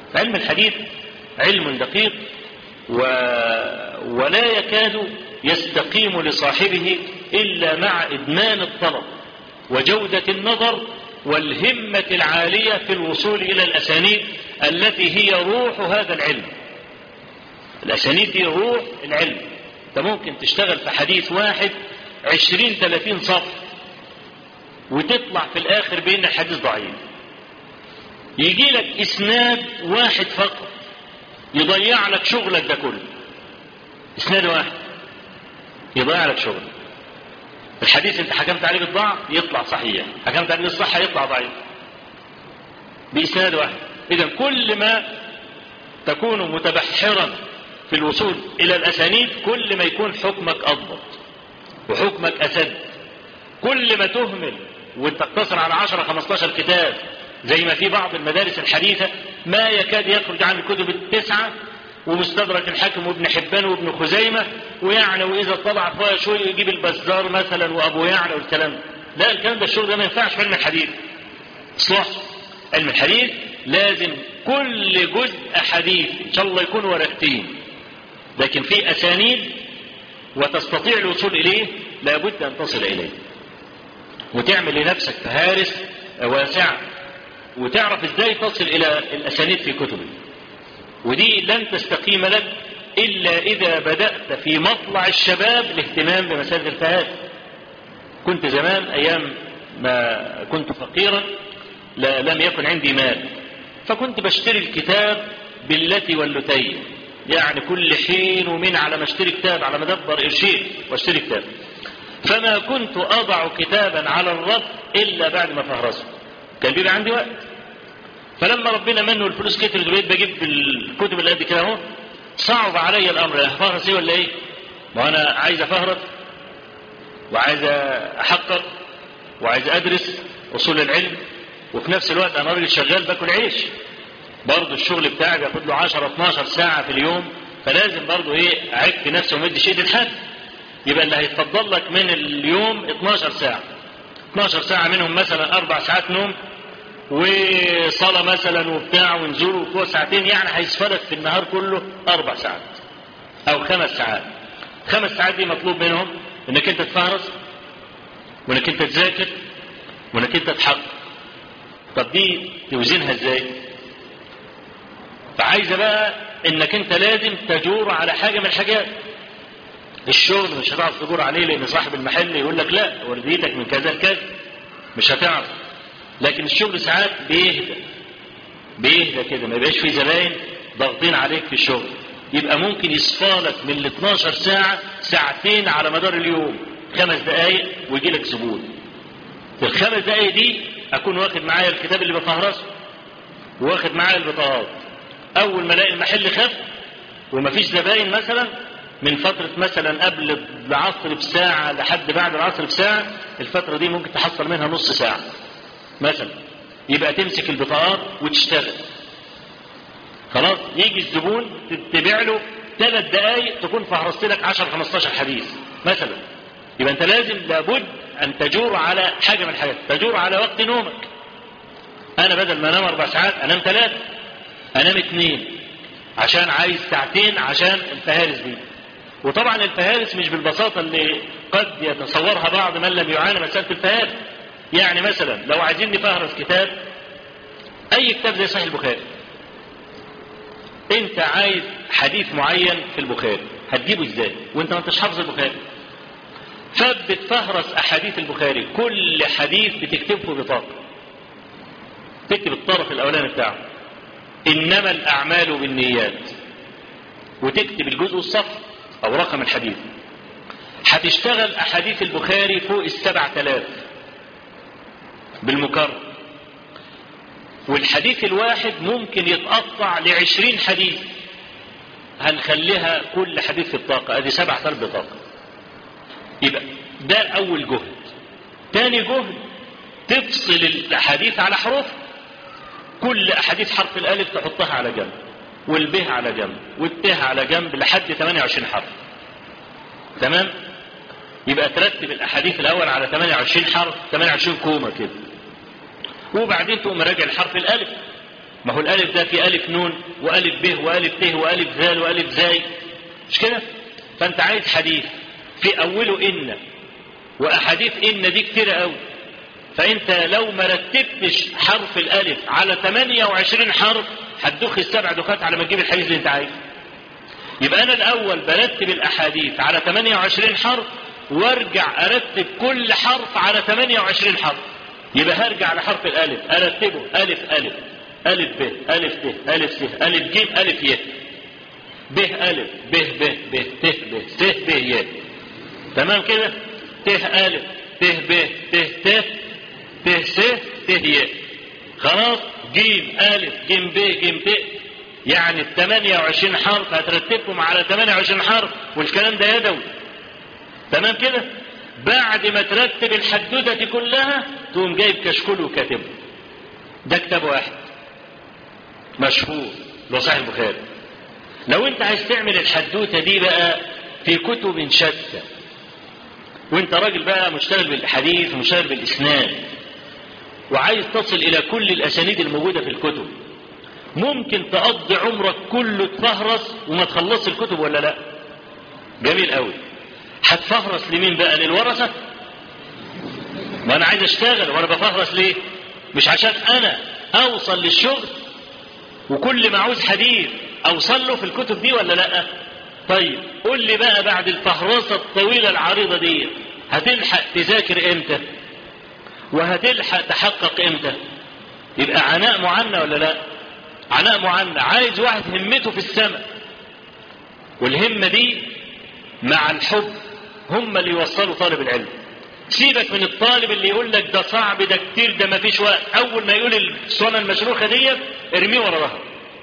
علم الحديث علم دقيق و... ولا يكاد يستقيم لصاحبه إلا مع إدمان الطلب وجودة النظر والهمة العالية في الوصول إلى الأسانيد التي هي روح هذا العلم الأسانيد دي روح العلم أنت ممكن تشتغل في حديث واحد عشرين ثلاثين صف وتطلع في الآخر بأن الحديث ضعيف يجي لك إسناد واحد فقط يضيع لك شغلك ده كله إسناد واحد يضيع لك شغلك الحديث انت حكمت عليه بالضعف يطلع صحيح حكمت عليه بالصحة يطلع ضعيف بإسناد واحد إذا كل ما تكون متبحرا في الوصول إلى الأسانيد كل ما يكون حكمك أضبط وحكمك أسد كل ما تهمل وتقتصر على 10 15 كتاب زي ما في بعض المدارس الحديثة ما يكاد يخرج عن الكتب التسعة ومستدرك الحاكم وابن حبان وابن خزيمة ويعني وإذا طلع فيها شوية يجيب البزار مثلا وأبو يعلى والكلام لا الكلام ده الشغل ده ما ينفعش في علم الحديث صح علم الحديث لازم كل جزء حديث إن شاء الله يكون ورقتين لكن في أسانيد وتستطيع الوصول إليه لابد أن تصل إليه وتعمل لنفسك فهارس واسعة وتعرف ازاي تصل إلى الأسانيد في كتبك ودي لن تستقيم لك إلا إذا بدأت في مطلع الشباب الاهتمام بمسائل الفهاد كنت زمان أيام ما كنت فقيرا لا لم يكن عندي مال فكنت بشتري الكتاب بالتي واللتين يعني كل حين ومن على ما اشتري كتاب على ما ادبر قرشين واشتري كتاب فما كنت اضع كتابا على الرف الا بعد ما فهرسه كان بيبقى عندي وقت فلما ربنا منه الفلوس كترت وبقيت بجيب الكتب اللي قد كده اهو صعب علي الامر هفهرس ايه ولا ايه؟ ما انا عايز افهرس وعايز احقق وعايز ادرس اصول العلم وفي نفس الوقت انا راجل شغال باكل عيش برضه الشغل بتاعي بياخد له 10 12 ساعه في اليوم فلازم برضه ايه اعك نفسي وما اديش ايدي لحد يبقى اللي هيتفضل لك من اليوم 12 ساعه 12 ساعه منهم مثلا اربع ساعات نوم وصلاه مثلا وبتاع ونزول وفوق ساعتين يعني هيسفلك في النهار كله اربع ساعات او خمس ساعات خمس ساعات دي مطلوب منهم انك انت تفهرس وانك انت تذاكر وانك انت تحقق طب دي توزنها ازاي فعايزه بقى انك انت لازم تجور على حاجه من الحاجات الشغل مش هتعرف تجور عليه لان صاحب المحل يقول لك لا ورديتك من كذا لكذا مش هتعرف لكن الشغل ساعات بيهدى بيهدى كده ما يبقاش في زباين ضاغطين عليك في الشغل يبقى ممكن يصفالك من ال 12 ساعة ساعتين على مدار اليوم خمس دقايق ويجي لك زبون في الخمس دقايق دي اكون واخد معايا الكتاب اللي بفهرسه واخد معايا البطاقات اول ما الاقي المحل خف ومفيش زباين مثلا من فترة مثلا قبل العصر بساعة لحد بعد العصر بساعة الفترة دي ممكن تحصل منها نص ساعة مثلا يبقى تمسك البطاقات وتشتغل خلاص يجي الزبون تتبع له ثلاث دقايق تكون فهرست لك 10 15 حديث مثلا يبقى انت لازم لابد ان تجور على حاجه من الحاجات تجور على وقت نومك انا بدل ما انام اربع ساعات انام ثلاثه انام اثنين عشان عايز ساعتين عشان الفهارس دي وطبعا الفهارس مش بالبساطه اللي قد يتصورها بعض من لم يعاني مساله الفهارس يعني مثلا لو عايزين نفهرس كتاب اي كتاب زي صحيح البخاري انت عايز حديث معين في البخاري هتجيبه ازاي وانت ما انتش حافظ البخاري فبتفهرس احاديث البخاري كل حديث بتكتبه بطاقه تكتب الطرف الاولاني بتاعه انما الاعمال بالنيات وتكتب الجزء الصف او رقم الحديث هتشتغل احاديث البخاري فوق السبع تلاف بالمكرر والحديث الواحد ممكن يتقطع لعشرين حديث هنخليها كل حديث في الطاقة ادي سبع تلاف بطاقة يبقى ده اول جهد تاني جهد تفصل الاحاديث على حروف كل احاديث حرف الالف تحطها على جنب والبه على جنب والته على جنب لحد 28 حرف تمام يبقى ترتب الاحاديث الاول على 28 حرف 28 كومه كده وبعدين تقوم راجع الحرف الالف ما هو الالف ده في الف نون والف ب والف ت والف ذال والف زاي مش كده فانت عايز حديث في اوله ان واحاديث ان دي كتير قوي فانت لو ما رتبتش حرف الالف على 28 حرف هتدخ السبع دخات على ما تجيب الحديث اللي انت عايزه يبقى انا الاول برتب الاحاديث على 28 حرف وارجع ارتب كل حرف على 28 حرف يبقى هرجع لحرف الالف ارتبه الف الف الف ب الف ت الف س الف ج الف ي ب الف ب ب ب ت ب س ب ي تمام كده ت الف ت ب ت ت ت س ت ي خلاص جيم الف جيم ب جيم ت يعني ال 28 حرف هترتبهم على 28 حرف والكلام ده يدوي تمام كده بعد ما ترتب الحدوته دي كلها تقوم جايب كشكول وكاتبه ده كتاب واحد مشهور ده صحيح البخاري لو انت عايز تعمل الحدوته دي بقى في كتب شتى وانت راجل بقى مشتغل بالحديث ومشتغل بالاسناد وعايز تصل الى كل الاسانيد الموجوده في الكتب ممكن تقضي عمرك كله تفهرس وما تخلصش الكتب ولا لا جميل قوي هتفهرس لمين بقى للورثه ما انا عايز اشتغل وانا بفهرس ليه مش عشان انا اوصل للشغل وكل ما عاوز حديث اوصل له في الكتب دي ولا لا طيب قول لي بقى بعد الفهرسه الطويله العريضه دي هتلحق تذاكر امتى وهتلحق تحقق امتى يبقى عناء معنى ولا لا عناء معنى عايز واحد همته في السماء والهمة دي مع الحب هم اللي يوصلوا طالب العلم سيبك من الطالب اللي يقول لك ده صعب ده كتير ده ما فيش وقت اول ما يقول السنه المشروخه دي ارميه ورا ظهره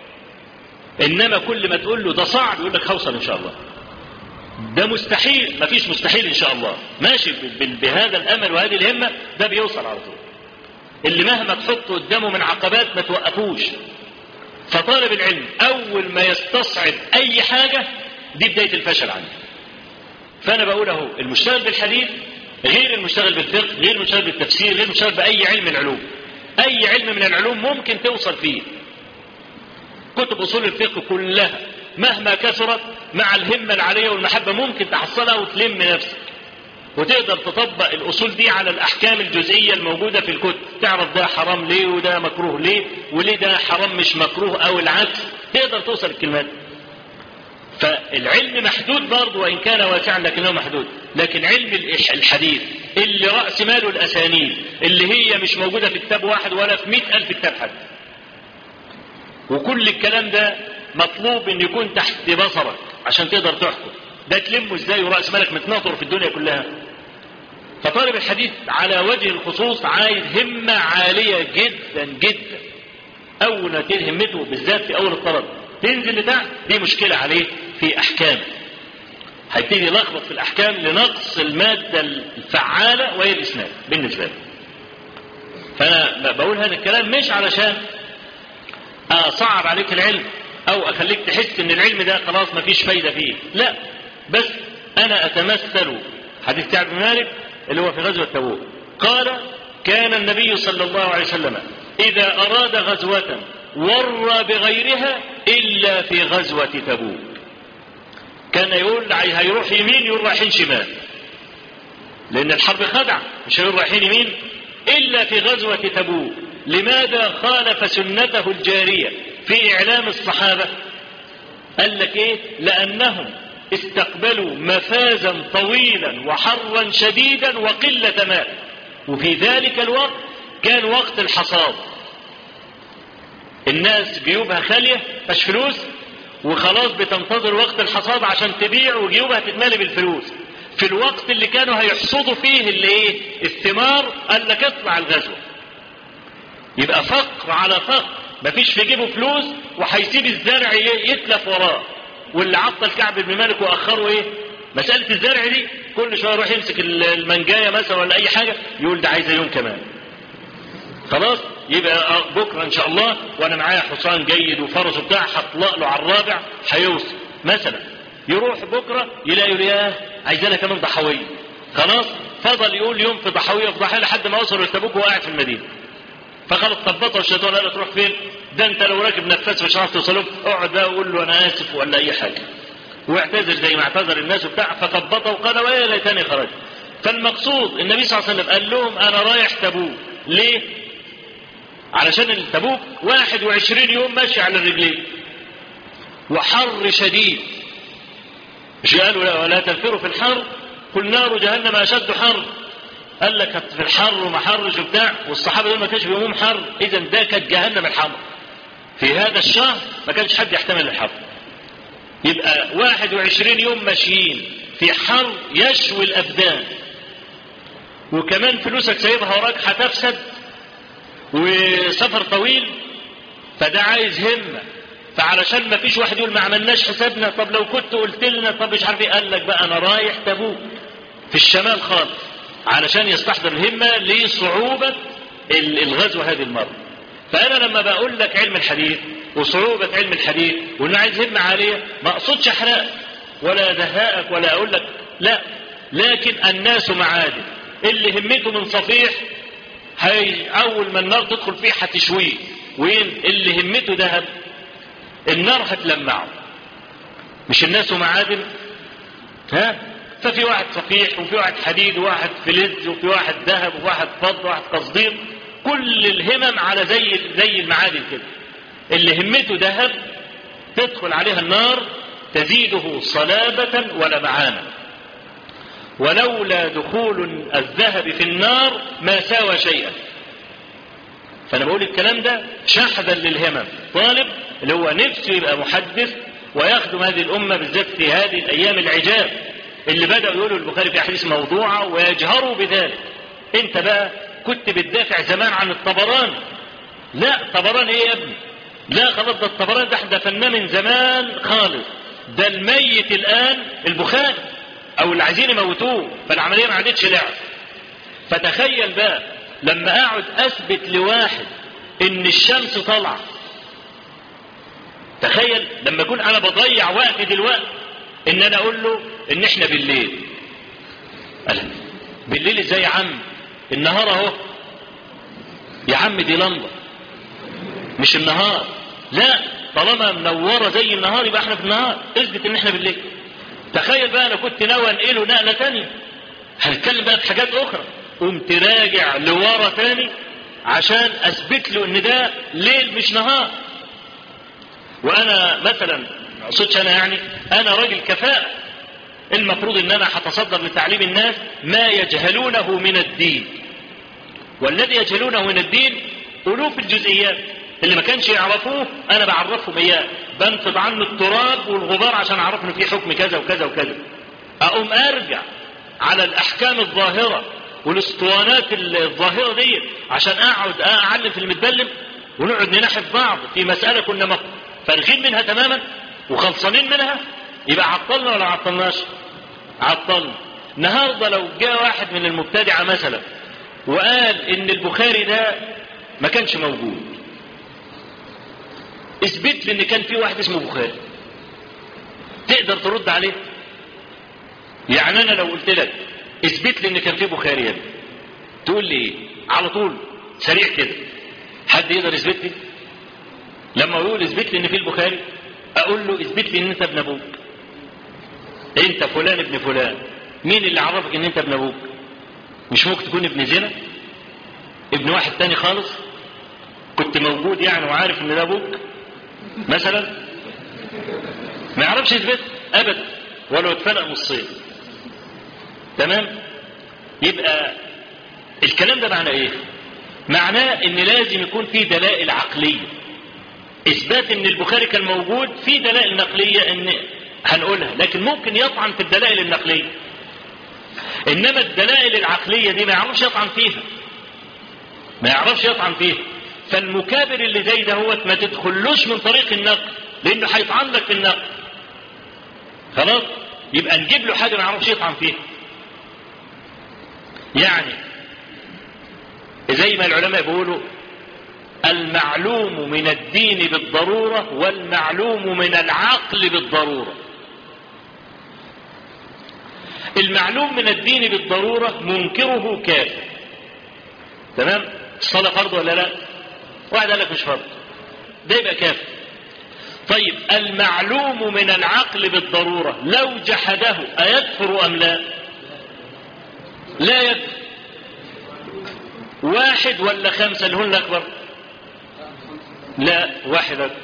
انما كل ما تقول له ده صعب يقول لك هوصل ان شاء الله ده مستحيل ما فيش مستحيل ان شاء الله ماشي بهذا الامل وهذه الهمه ده بيوصل على طول اللي مهما تحطه قدامه من عقبات ما توقفوش فطالب العلم اول ما يستصعب اي حاجه دي بدايه الفشل عنده فانا بقول اهو المشتغل بالحديث غير المشتغل بالفقه غير المشتغل بالتفسير غير المشتغل باي علم من العلوم اي علم من العلوم ممكن توصل فيه كتب اصول الفقه كلها مهما كثرت مع الهمه العاليه والمحبه ممكن تحصلها وتلم نفسك وتقدر تطبق الاصول دي على الاحكام الجزئيه الموجوده في الكتب تعرف ده حرام ليه وده مكروه ليه وليه ده حرام مش مكروه او العكس تقدر توصل الكلمات فالعلم محدود برضه وان كان واسعا لكنه محدود لكن علم الحديث اللي راس ماله الاسانيد اللي هي مش موجوده في كتاب واحد ولا في مئة الف كتاب حتى وكل الكلام ده مطلوب ان يكون تحت بصرك عشان تقدر تحكم ده تلمه ازاي وراس مالك متناطر في الدنيا كلها فطالب الحديث على وجه الخصوص عايز همة عالية جدا جدا أول ما تنهي همته بالذات في أول الطلب تنزل لتحت دي مشكلة عليه في أحكام هيبتدي يلخبط في الأحكام لنقص المادة الفعالة وهي الإسناد بالنسبة له فأنا بقول هذا الكلام مش علشان أصعب عليك العلم أو أخليك تحس إن العلم ده خلاص مفيش فايدة فيه لا بس أنا أتمثل حديث كعب بن مالك اللي هو في غزوة تبوك قال كان النبي صلى الله عليه وسلم إذا أراد غزوة ور بغيرها إلا في غزوة تبوك كان يقول هيروح يمين يقول رايحين شمال لأن الحرب خدع مش هيقول رايحين يمين إلا في غزوة تبوك لماذا خالف سنته الجارية في إعلام الصحابة قال لك إيه لأنهم استقبلوا مفازا طويلا وحرا شديدا وقلة ماء وفي ذلك الوقت كان وقت الحصاد الناس جيوبها خالية مش فلوس وخلاص بتنتظر وقت الحصاد عشان تبيع وجيوبها تتملي بالفلوس في الوقت اللي كانوا هيحصدوا فيه اللي ايه الثمار قال لك اطلع الغزوة يبقى فقر على فقر مفيش في جيبه فلوس وهيسيب الزرع يتلف وراه واللي عطل كعب بن مالك واخره ايه مسألة الزرع دي كل شوية يروح يمسك المنجاية مثلا ولا أي حاجة يقول ده عايز يوم كمان خلاص يبقى بكرة إن شاء الله وأنا معايا حصان جيد وفرس وبتاع هطلق له على الرابع هيوصل مثلا يروح بكرة يلاقي يقول ياه عايز أنا كمان ضحوية خلاص فضل يقول يوم في ضحوية في ضحوية لحد ما وصل لتبوك وقاعد في المدينة فخلاص طبطه الشيطان قال له تروح فين ده انت لو راكب نفاس مش هتعرف توصله اقعد بقى وقول له انا اسف ولا اي حاجه واعتذر زي ما اعتذر الناس وبتاع فطبطه وقال ويا ليتني خرجت فالمقصود النبي صلى الله عليه وسلم قال لهم انا رايح تبوك ليه علشان التبوك 21 يوم ماشي على الرجلين وحر شديد مش قالوا لا ولا تنفروا في الحر قل نار جهنم اشد حر قال لك في الحر وما حرش وبتاع والصحابه دول ما كانش بيقوموا حر اذا ده كانت جهنم الحمر في هذا الشهر ما كانش حد يحتمل الحر يبقى 21 يوم ماشيين في حر يشوي الابدان وكمان فلوسك سايبها وراك هتفسد وسفر طويل فده عايز همه فعلشان ما فيش واحد يقول ما عملناش حسابنا طب لو كنت قلت لنا طب مش عارف ايه قال لك بقى انا رايح تبوك في الشمال خالص علشان يستحضر الهمه لصعوبه الغزو هذه المره فانا لما بقول لك علم الحديث وصعوبه علم الحديث وانه عايز همه عاليه ما اقصدش احرقك ولا ازهقك ولا اقول لك لا لكن الناس معادن اللي همته من صفيح هي اول ما النار تدخل فيه هتشويه وين اللي همته ذهب النار هتلمعه مش الناس معادن ها ففي واحد صفيح وفي واحد حديد وواحد فلز وفي واحد ذهب وواحد فضه وواحد تصديق كل الهمم على زي زي المعادن كده اللي همته ذهب تدخل عليها النار تزيده صلابة ولمعانا ولولا دخول الذهب في النار ما ساوى شيئا فانا بقول الكلام ده شحذا للهمم طالب اللي هو نفسه يبقى محدث ويخدم هذه الامه بالذات في هذه الايام العجاب اللي بداوا يقولوا البخاري في احاديث موضوعه ويجهروا بذلك انت بقى كنت بتدافع زمان عن الطبراني لا طبراني ايه يا ابني لا خلاص ده الطبراني ده احنا دفناه من زمان خالص ده الميت الان البخاري او اللي عايزين يموتوه فالعمليه ما عادتش لعب فتخيل بقى لما اقعد اثبت لواحد ان الشمس طالعه تخيل لما اكون انا بضيع وقت دلوقتي ان انا اقول له ان احنا بالليل قال بالليل ازاي يا عم النهار اهو يا عم دي لمبه مش النهار لا طالما منوره زي النهار يبقى احنا في النهار اثبت ان احنا بالليل تخيل بقى انا كنت ناوي انقله نقله تانية هنتكلم بقى في حاجات اخرى قمت راجع لورا تاني عشان اثبت له ان ده ليل مش نهار وانا مثلا ما اقصدش انا يعني انا راجل كفاءه المفروض ان انا هتصدر لتعليم الناس ما يجهلونه من الدين والذي يجهلونه من الدين الوف الجزئيات اللي ما كانش يعرفوه انا بعرفهم اياه بنفض عنه التراب والغبار عشان اعرف ان في حكم كذا وكذا وكذا اقوم ارجع على الاحكام الظاهره والاسطوانات الظاهره دي عشان اقعد اعلم في المتبلم ونقعد ننحف بعض في مساله كنا فارغين منها تماما وخلصانين منها يبقى عطلنا ولا عطلناش عطلنا النهارده لو جاء واحد من المبتدعه مثلا وقال ان البخاري ده ما كانش موجود اثبت لي ان كان في واحد اسمه بخاري تقدر ترد عليه يعني انا لو قلت لك اثبت لي ان كان في بخاري هنا تقول لي ايه على طول سريع كده حد يقدر يثبت لي لما يقول اثبت لي ان في البخاري اقول له اثبت لي ان انت ابن ابوك انت فلان ابن فلان مين اللي عرفك ان انت ابن ابوك مش ممكن تكون ابن زنا ابن واحد تاني خالص كنت موجود يعني وعارف ان ده ابوك مثلا ما يعرفش يثبت ابدا ولو اتفلق نصين تمام يبقى الكلام ده معناه ايه معناه ان لازم يكون في دلائل عقليه اثبات ان البخاري كان موجود في دلائل نقليه ان هنقولها لكن ممكن يطعن في الدلائل النقليه انما الدلائل العقليه دي ما يعرفش يطعن فيها ما يعرفش يطعن فيها فالمكابر اللي زي ده هو ما تدخلوش من طريق النقل لانه هيطعن لك في النقل خلاص يبقى نجيب له حاجه ما يعرفش يطعن فيها يعني زي ما العلماء بيقولوا المعلوم من الدين بالضروره والمعلوم من العقل بالضروره المعلوم من الدين بالضروره منكره كافر تمام الصلاه فرض ولا لا واحد قال لك مش فرض ده يبقى كافر طيب المعلوم من العقل بالضرورة لو جحده أيكفر أم لا لا يكفر واحد ولا خمسة اللي هو الأكبر لا واحد أكبر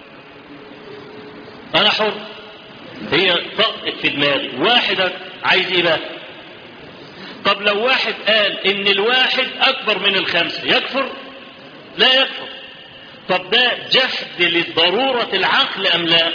أنا حر هي طقت في دماغي واحد أكبر عايز إيه بقى طب لو واحد قال إن الواحد أكبر من الخمسة يكفر لا يكفر طب ده جحد لضرورة العقل أم لا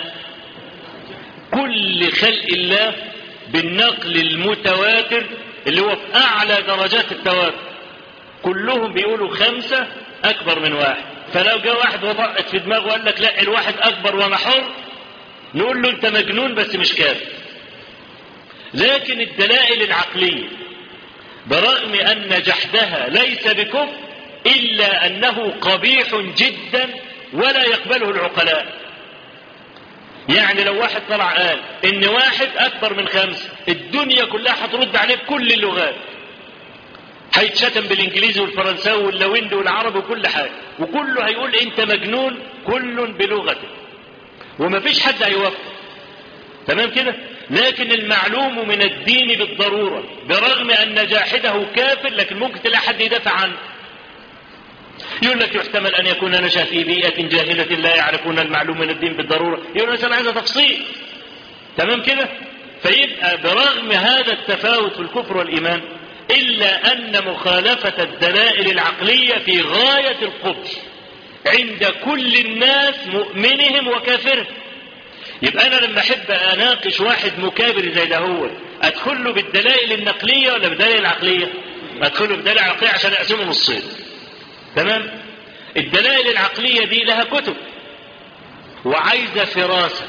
كل خلق الله بالنقل المتواتر اللي هو في أعلى درجات التواتر كلهم بيقولوا خمسة أكبر من واحد فلو جاء واحد وضعت في دماغه وقال لك لا الواحد أكبر وأنا حر نقول له أنت مجنون بس مش كافر لكن الدلائل العقلية برغم أن جحدها ليس بكفر إلا أنه قبيح جدا ولا يقبله العقلاء يعني لو واحد طلع قال إن واحد أكبر من خمسة الدنيا كلها هترد عليه بكل اللغات هيتشتم بالإنجليزي والفرنساوي واللويندي والعربي وكل حاجة وكله هيقول أنت مجنون كل بلغته ومفيش حد هيوافق تمام كده لكن المعلوم من الدين بالضرورة برغم أن جاحده كافر لكن ممكن تلاقي حد يدافع عنه يقول لك يحتمل أن يكون نشأ في بيئة جاهلة لا يعرفون المعلوم من الدين بالضرورة يقول مثلا عايز تفصيل تمام كده فيبقى برغم هذا التفاوت في الكفر والإيمان إلا أن مخالفة الدلائل العقلية في غاية القبح عند كل الناس مؤمنهم وكافرهم يبقى أنا لما أحب أناقش واحد مكابر زي ده هو أدخل له بالدلائل النقلية ولا بالدلائل العقلية؟ أدخل له بالدلائل العقلية عشان أقسمه نصين تمام الدلائل العقلية دي لها كتب وعايزة فراسة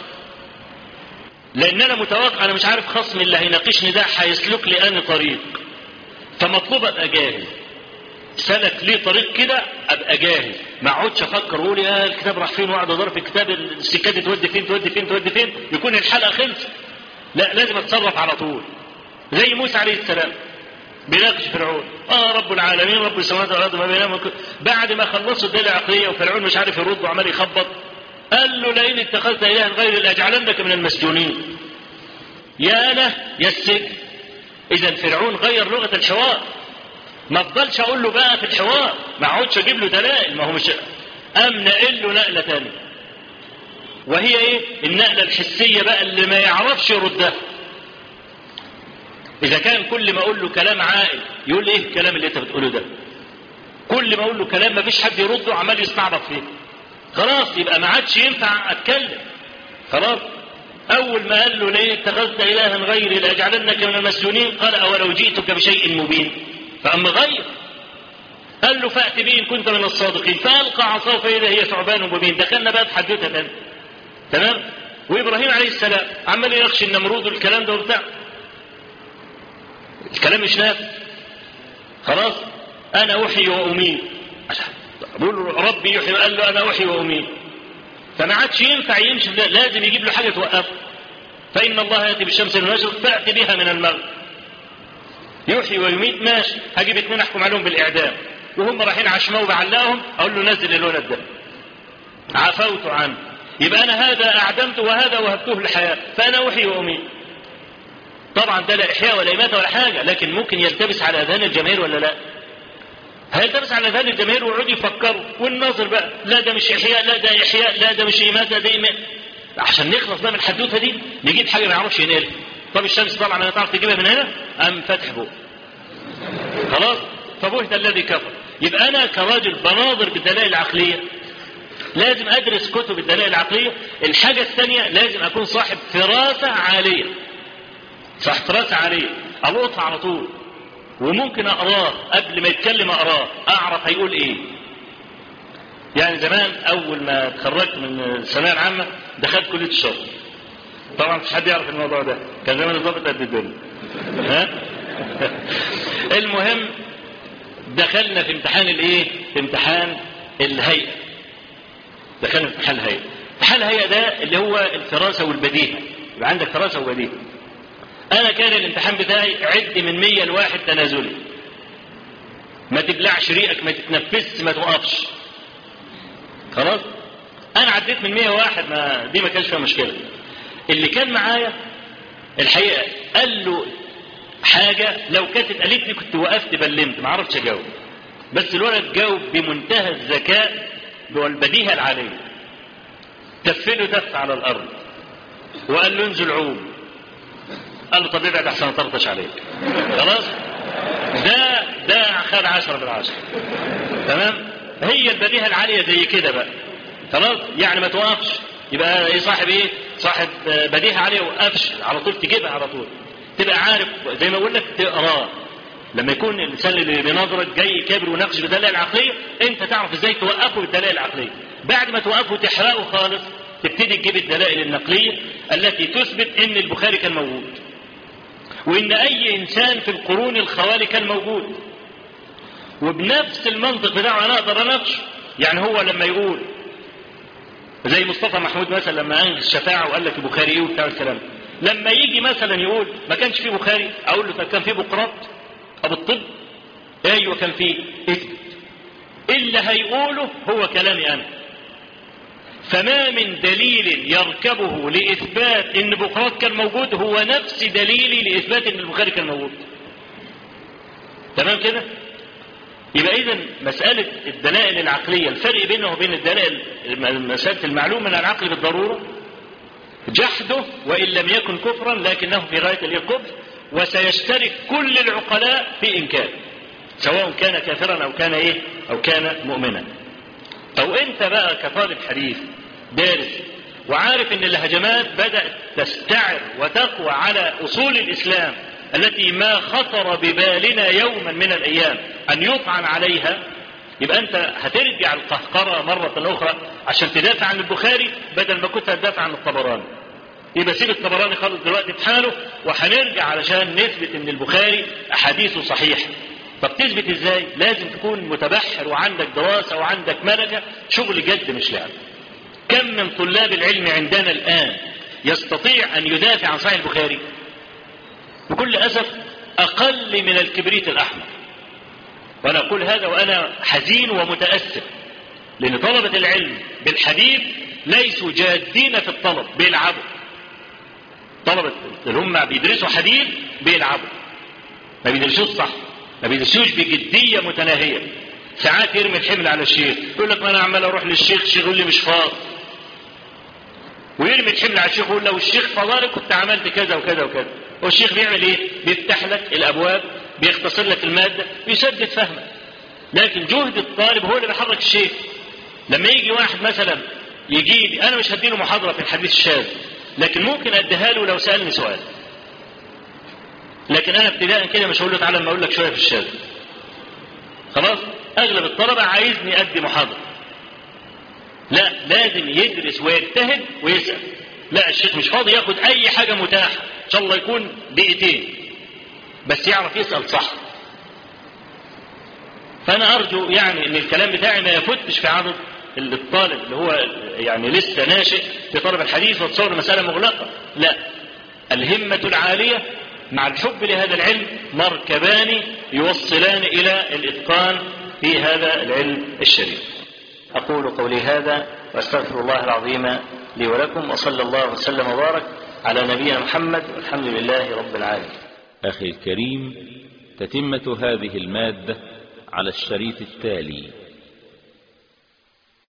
لأن أنا متوقع أنا مش عارف خصم اللي هيناقشني ده هيسلك لي أنا طريق فمطلوب أبقى جاهز سلك ليه طريق كده ابقى جاهز ما اقعدش افكر واقول يا الكتاب راح فين واقعد ادور في الكتاب السكات تودي فين تودي فين تودي فين يكون الحلقه خلصت لا لازم اتصرف على طول زي موسى عليه السلام بيناقش فرعون اه رب العالمين رب السماوات والارض ما بينهما بعد ما خلصوا الدليل العقليه وفرعون مش عارف يرد وعمال يخبط قال له لئن اتخذت الها غيري لاجعلنك من المسجونين يا انا يا السجن اذا فرعون غير لغه الحوار ما افضلش اقول له بقى في الحوار ما اقعدش اجيب له دلائل ما هو مش ام نقل له نقله ثانيه وهي ايه النقله الحسيه بقى اللي ما يعرفش يردها اذا كان كل ما اقول له كلام عاقل يقول ايه الكلام اللي انت بتقوله ده كل ما اقول له كلام ما فيش حد يرده عمال يستعبط فيه خلاص يبقى ما عادش ينفع اتكلم خلاص اول ما قال له ليه اتخذت الها غيري لاجعلنك من المسجونين قال اولو جئتك بشيء مبين فأما غير قال له فأت به إن كنت من الصادقين فألقى عصاه فإذا هي ثعبان مبين دخلنا بقى في حدوتة تانية تمام وإبراهيم عليه السلام عمال يناقش النمرود والكلام ده وبتاع الكلام مش نافع خلاص أنا أحيي وأميت بقول ربي يحيي قال له أنا أحيي وأميت فما عادش ينفع يمشي لازم يجيب له حاجة توقفه فإن الله يأتي بالشمس من المشرق فأت بها من المغرب يحيي ويميت ماشي هجيب اتنين احكم عليهم بالاعدام وهم رايحين عشماء وبعلقهم اقول له نزل الولد ده عفوت عنه يبقى انا هذا اعدمته وهذا وهبته الحياه فانا احيي واميت طبعا ده لا احياء ولا اماته ولا حاجه لكن ممكن يلتبس على اذهان الجماهير ولا لا هيلتبس على اذهان الجماهير ويقعدوا يفكروا والناظر بقى لا ده مش احياء لا ده احياء لا ده مش اماته ده إماء. عشان نخلص بقى من الحدوته دي نجيب حاجه ما يعرفش ينقلها طب الشمس طبعا ما تعرف تجيبها من هنا ام فتح بوق خلاص فبهت الذي كفر يبقى انا كراجل بناظر بالدلائل العقليه لازم ادرس كتب الدلائل العقليه الحاجه الثانيه لازم اكون صاحب فراسه عاليه صاحب فراسه عاليه القطها على طول وممكن اقراه قبل ما يتكلم اقراه اعرف هيقول ايه يعني زمان اول ما اتخرجت من الثانويه العامه دخلت كليه الشرطه طبعا مش حد يعرف الموضوع ده كان زمان الضابط قد الدنيا ها المهم دخلنا في امتحان الايه في امتحان الهيئه دخلنا في امتحان الهيئه امتحان الهيئه ده اللي هو الفراسه والبديهه يبقى عندك فراسه وبديهه انا كان الامتحان بتاعي عد من 100 لواحد تنازلي ما تبلعش ريقك ما تتنفسش ما توقفش خلاص انا عديت من 101 ما دي ما كانش فيها مشكله اللي كان معايا الحقيقه قال له حاجه لو كانت قالت لي كنت وقفت بلمت ما عرفتش اجاوب بس الولد جاوب بمنتهى الذكاء والبديهه العاليه تفله تف على الارض وقال له انزل عوم قال له طب ابعد احسن اطرطش عليك خلاص ده ده خد عشرة بالعشرة تمام هي البديهة العالية زي كده بقى خلاص يعني ما توقفش يبقى ايه صاحب ايه صاحب بديهة عالية وقفش على طول تجيبها على طول تبقى عارف زي ما بقول لك تقراه لما يكون الانسان اللي بيناظرك جاي كابر وناقش بالدلائل العقليه انت تعرف ازاي توقفه بالدلائل العقليه بعد ما توقفه تحرقه خالص تبتدي تجيب الدلائل النقليه التي تثبت ان البخاري كان موجود وان اي انسان في القرون الخوالي كان موجود وبنفس المنطق بتاعه انا اقدر اناقشه يعني هو لما يقول زي مصطفى محمود مثلا لما انجز الشفاعه وقال لك البخاري ايه وبتاع الكلام لما يجي مثلا يقول ما كانش فيه بخاري اقول له طب كان فيه بقراط ابو الطب ايوه كان فيه اثبت اللي هيقوله هو كلامي انا فما من دليل يركبه لإثبات أن بقراط كان موجود هو نفس دليلي لإثبات أن البخاري كان موجود تمام كده يبقى إذا مسألة الدلائل العقلية الفرق بينه وبين الدلائل مسألة المعلوم من العقل بالضرورة جحده وإن لم يكن كفرا لكنه في غاية الكفر وسيشترك كل العقلاء في إنكار سواء كان كافرا أو كان إيه أو كان مؤمنا أو أنت بقى كطالب حديث دارس وعارف أن الهجمات بدأت تستعر وتقوى على أصول الإسلام التي ما خطر ببالنا يوما من الأيام أن يطعن عليها يبقى أنت هترجع القهقرة مرة أخرى عشان تدافع عن البخاري بدل ما كنت هتدافع عن الطبراني يبقى سيب الطبراني خالص دلوقتي في حاله وهنرجع علشان نثبت ان البخاري احاديثه صحيحه طب تثبت ازاي لازم تكون متبحر وعندك دراسة وعندك ملكة شغل جد مش لعب كم من طلاب العلم عندنا الآن يستطيع أن يدافع عن صحيح البخاري بكل أسف أقل من الكبريت الأحمر وأنا أقول هذا وأنا حزين ومتأسف لأن طلبة العلم بالحديث ليسوا جادين في الطلب بيلعبوا طلبة اللي هم بيدرسوا حديث بيلعبوا ما بيدرسوش صح ما بيدرسوش بجديه متناهيه ساعات يرمي الحمل على الشيخ يقول لك ما انا عمال اروح للشيخ الشيخ يقول لي مش فاضي ويرمي الحمل على الشيخ ويقول لو الشيخ فضلك كنت عملت كذا وكذا وكذا والشيخ بيعمل ايه بيفتح لك الابواب بيختصر لك الماده بيسدد فهمك لكن جهد الطالب هو اللي بيحرك الشيخ لما يجي واحد مثلا يجي لي انا مش هديله محاضره في الحديث الشاذ لكن ممكن اديها له لو سالني سؤال لكن انا ابتداء كده مش هقول له تعالى اما اقول لك شويه في الشارع خلاص اغلب الطلبه عايزني ادي محاضره لا لازم يدرس ويجتهد ويسال لا الشيخ مش فاضي ياخد اي حاجه متاحه ان شاء الله يكون دقيقتين بس يعرف يسال صح فانا ارجو يعني ان الكلام بتاعي ما يفتش في عدد الطالب اللي هو يعني لسه ناشئ في طلب الحديث وتصور المساله مغلقه لا الهمه العاليه مع الحب لهذا العلم مركبان يوصلان إلى الإتقان في هذا العلم الشريف أقول قولي هذا وأستغفر الله العظيم لي ولكم وصلى الله وسلم وبارك على نبينا محمد والحمد لله رب العالمين أخي الكريم تتمة هذه المادة على الشريط التالي